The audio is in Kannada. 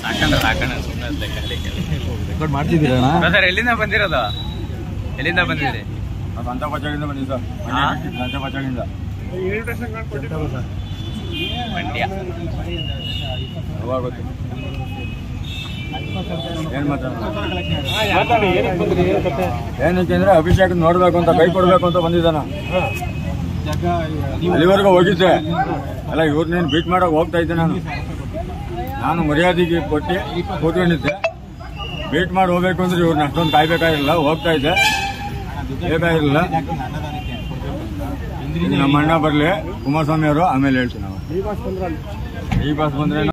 ಹಾಕೊಂಡ್ರೆ ಹಾಕೊಂಡ್ರೆ ಸುಮ್ಮನೆ ಗಾಡಿ ರೆಕಾರ್ಡ್ ಮಾಡ್ತಿದ್ದೀರಣ್ಣ ಬ್ರದರ್ ಎಲ್ಲಿಂದ ಬಂದಿರೋದು ಎಲ್ಲಿಂದ ಬಂದಿದ್ದೀರಿ ಸಂತ ಪಚಾಡಿಂದ ಬಂದಿದ್ದ ಹಾ? ಸಂತ ಪಚಾಡಿಂದ ಮಂಡ್ಯ ಅವಾಗ ಗೊತ್ತು ಏನ್ ಮಾತಾಡ ಏನಕ್ಕೆ ಅಂದ್ರೆ ಅಭಿಷೇಕ್ ನೋಡ್ಬೇಕು ಅಂತ ಕೈ ಕೊಡ್ಬೇಕು ಅಂತ ಬಂದಿದ್ದಾನ ಅಲ್ಲಿವರೆಗೂ ಹೋಗಿದ್ದೆ ಅಲ್ಲ ಇವ್ರನ್ನೇನು ಬೀಟ್ ಮಾಡಕ್ ಹೋಗ್ತಾ ಇದ್ದೆ ನಾನು ನಾನು ಮರ್ಯಾದೆಗೆ ಕೊಟ್ಟು ಕೂತ್ಕೊಂಡಿದ್ದೆ ಬೀಟ್ ಮಾಡಿ ಹೋಗ್ಬೇಕು ಅಂದ್ರೆ ಇವ್ರನ್ನ ಅಷ್ಟೊಂದು ಕಾಯ್ಬೇಕಾಗಿರಲಿಲ್ಲ ಹೋಗ್ತಾ ಇದ್ದೆ ಬೇಕಾಗಿರಲಿಲ್ಲ ಈಗ ನಮ್ಮ ಅಣ್ಣ ಬರಲಿ ಕುಮಾರಸ್ವಾಮಿ ಅವರು ಆಮೇಲೆ ಹೇಳ್ತೀನಿ ನಾವು ಈ ಬಸ್ ಬಂದ್ರೆ